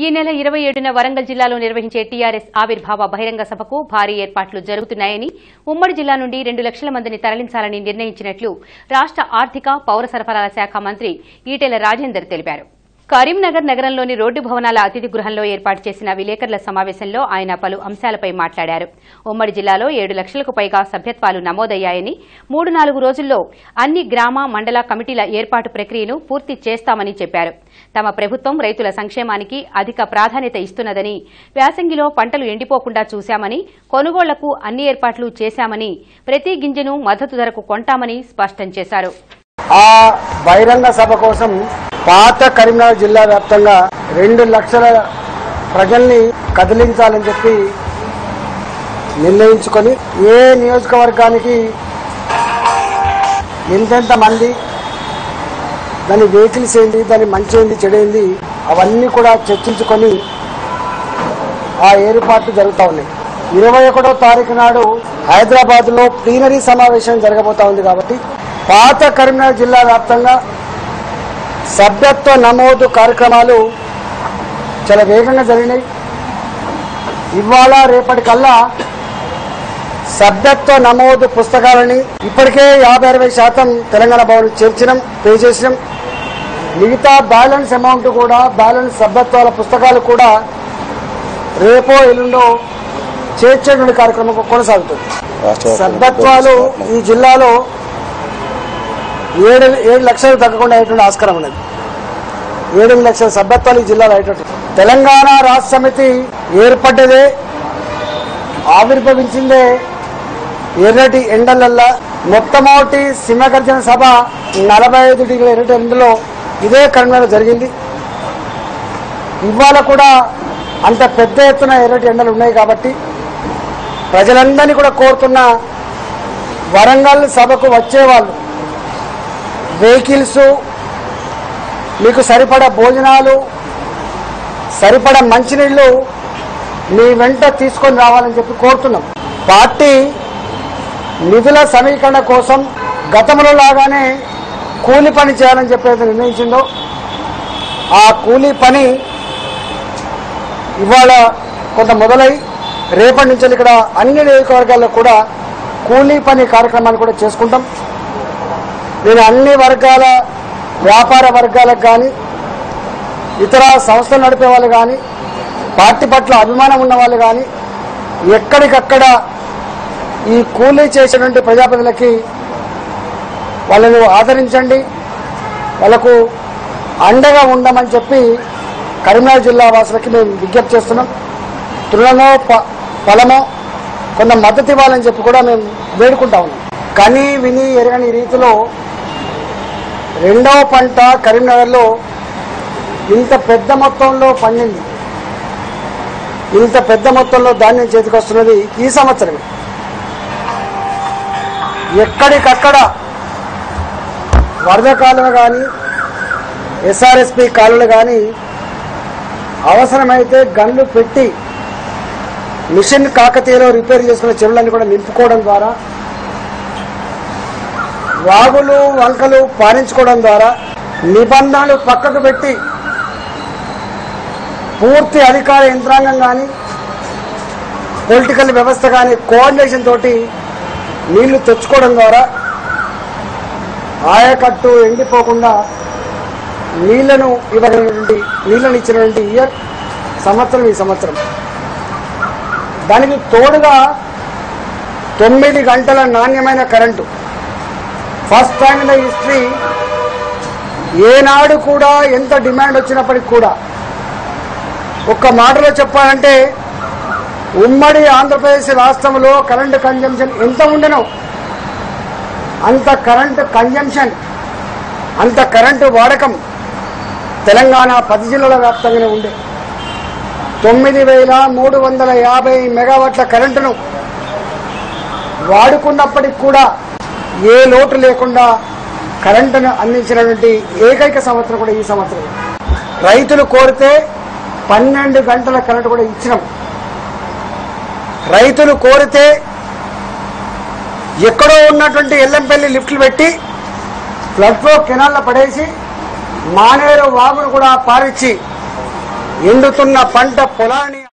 ఈ నెల ఇరవై ఏడున వరంగల్ జిల్లాలో నిర్వహించే టీఆర్ఎస్ ఆవిర్భావ బహిరంగ సభకు భారీ ఏర్పాట్లు జరుగుతున్నాయని ఉమ్మడి జిల్లా నుండి రెండు లక్షల మందిని తరలించాలని నిర్ణయించినట్లు రాష్ట ఆర్థిక పౌర సరఫరాల శాఖ మంత్రి ఈటెల రాజేందర్ తెలిపారు కరీంనగర్ నగరంలోని రోడ్డు భవనాల అతిథి గృహంలో ఏర్పాటు చేసిన విలేకరుల సమావేశంలో ఆయన పలు అంశాలపై మాట్లాడారు ఉమ్మడి జిల్లాలో ఏడు లక్షలకు పైగా సభ్యత్వాలు నమోదయ్యాయని మూడు నాలుగు రోజుల్లో అన్ని గ్రామ మండల కమిటీల ఏర్పాటు ప్రక్రియను పూర్తి చేస్తామని చెప్పారు తమ ప్రభుత్వం రైతుల సంక్షేమానికి అధిక ప్రాధాన్యత ఇస్తున్నదని వ్యాసంగిలో పంటలు ఎండిపోకుండా చూశామని కొనుగోళ్లకు అన్ని ఏర్పాట్లు చేశామని ప్రతి గింజను మద్దతు ధరకు కొంటామని స్పష్టం చేశారు ఆ బహిరంగ సభ కోసం పాత కరీంనగర్ జిల్లా వ్యాప్తంగా రెండు లక్షల ప్రజల్ని కదిలించాలని చెప్పి నిర్ణయించుకొని ఏ నియోజకవర్గానికి ఎంతెంత మంది దాని వెహికల్స్ ఏంది దాని మంచి ఏంది చెడేంది అవన్నీ కూడా చర్చించుకొని ఆ ఏర్పాట్లు జరుగుతూ ఉన్నాయి ఇరవై ఒకటో తారీఖు నాడు హైదరాబాద్ లో ప్లీనరీ సమావేశం జరగబోతా ఉంది కాబట్టి పాత కరీంనగర్ జిల్లా వ్యాప్తంగా సభ్యత్వ నమోదు కార్యక్రమాలు చాలా వేగంగా జరిగినాయి ఇవాళ రేపటికల్లా సభ్యత్వ నమోదు పుస్తకాలని ఇప్పటికే యాభై అరవై శాతం తెలంగాణ భవన్ చేర్చినాం పే చేసినాం మిగతా బ్యాలెన్స్ అమౌంట్ కూడా బ్యాలెన్స్ సభ్యత్వాల పుస్తకాలు కూడా రేపో ఎల్లుండో చేర్చేటువంటి కార్యక్రమం కొనసాగుతుంది సభ్యత్వాలు ఈ జిల్లాలో ఏడు ఏడు లక్షలు తగ్గకుండా అయ్యేటువంటి ఆస్కారం ఉన్నది ఏడు లక్షల సభ్యత్వాలు ఈ జిల్లాలో అయ్యేటట్టు తెలంగాణ రాష్ట్ర సమితి ఏర్పడ్డదే ఆవిర్భవించిందే ఎర్రటి ఎండలల్లా మొట్టమొదటి సింహగర్జన సభ నలభై ఐదు డిగ్రీల ఎర్రటి ఎండలో ఇదే కరీంనగర్ జరిగింది ఇవాళ కూడా అంత పెద్ద ఎత్తున ఎర్రటి ఎండలు ఉన్నాయి కాబట్టి ప్రజలందరినీ కూడా కోరుతున్న వరంగల్ సభకు వచ్చేవాళ్ళు వెహికల్స్ మీకు సరిపడా భోజనాలు సరిపడా మంచినీళ్లు మీ వెంట తీసుకొని రావాలని చెప్పి కోరుతున్నాం పార్టీ నిధుల సమీకరణ కోసం గతంలో లాగానే కూలి పని చేయాలని చెప్పి నిర్ణయించిందో ఆ కూలీ పని ఇవాళ కొంత మొదలై రేపటి నుంచి ఇక్కడ అన్ని నియోజకవర్గాల్లో కూడా కూలీ పని కార్యక్రమాన్ని కూడా చేసుకుంటాం నేను అన్ని వర్గాల వ్యాపార వర్గాలకు కానీ ఇతర సంస్థలు నడిపే వాళ్ళు కానీ పార్టీ పట్ల అభిమానం ఉన్న వాళ్ళు కానీ ఎక్కడికక్కడ ఈ కూలీ చేసేటువంటి ప్రజాప్రతినిధులకి వాళ్ళను ఆదరించండి వాళ్ళకు అండగా ఉండమని చెప్పి కరీంనగర్ జిల్లా వాసులకి మేము విజ్ఞప్తి చేస్తున్నాం తృణమో ప- ఫలమో కొంత మద్దతు ఇవ్వాలని చెప్పి కూడా మేము వేడుకుంటా ఉన్నాం కని విని ఎరగని రీతిలో రెండవ పంట కరీంనగర్లో ఇంత పెద్ద మొత్తంలో పండింది ఇంత పెద్ద మొత్తంలో ధాన్యం చేతికి వస్తున్నది ఈ సంవత్సరమే ఎక్కడికక్కడ వరద కాలువ కానీ ఎస్ఆర్ఎస్పి కాలువలు కానీ అవసరమైతే గన్లు పెట్టి మిషన్ కాకతీయలో రిపేర్ చేసుకున్న చెరువులన్నీ కూడా నింపుకోవడం ద్వారా వాగులు వంకలు పారించుకోవడం ద్వారా నిబంధనలు పక్కకు పెట్టి పూర్తి అధికార యంత్రాంగం కానీ పొలిటికల్ వ్యవస్థ కానీ కోఆర్డినేషన్ తోటి నీళ్లు తెచ్చుకోవడం ద్వారా ఆయకట్టు ఎండిపోకుండా నీళ్లను ఇవ్వగలిగినటువంటి నీళ్లను ఇచ్చినటువంటి ఇయర్ సంవత్సరం ఈ సంవత్సరం దానికి తోడుగా తొమ్మిది గంటల నాణ్యమైన current first time in the history ఏనాడు కూడా ఎంత డిమాండ్ వచ్చినప్పటికి కూడా ఒక్క మాటలో చెప్పాలంటే ఉమ్మడి ఆంధ్రప్రదేశ్ రాష్ట్రంలో కరెంటు కన్జంప్షన్ ఎంత ఉండనో అంత కరెంటు కన్జంప్షన్ అంత కరెంటు వాడకం తెలంగాణ పది జిల్లాల వ్యాప్తంగానే ఉండే తొమ్మిది వేల మూడు వందల యాభై మెగావాట్ల కరెంటును వాడుకున్నప్పటికి కూడా ఏ లోటు లేకుండా కరెంటును అందించినటువంటి ఏకైక సంవత్సరం కూడా ఈ సంవత్సరం రైతులు కోరితే పన్నెండు గంటల కరెంటు కూడా ఇచ్చినాం రైతులు కోరితే ఎక్కడో ఉన్నటువంటి ఎల్లంపల్లి లిఫ్ట్లు పెట్టి ఫ్లడ్ ఫ్లో కెనాల్లో పడేసి మానేరు వాగును కూడా పారిచ్చి ఎండుతున్న పంట పొలాన్ని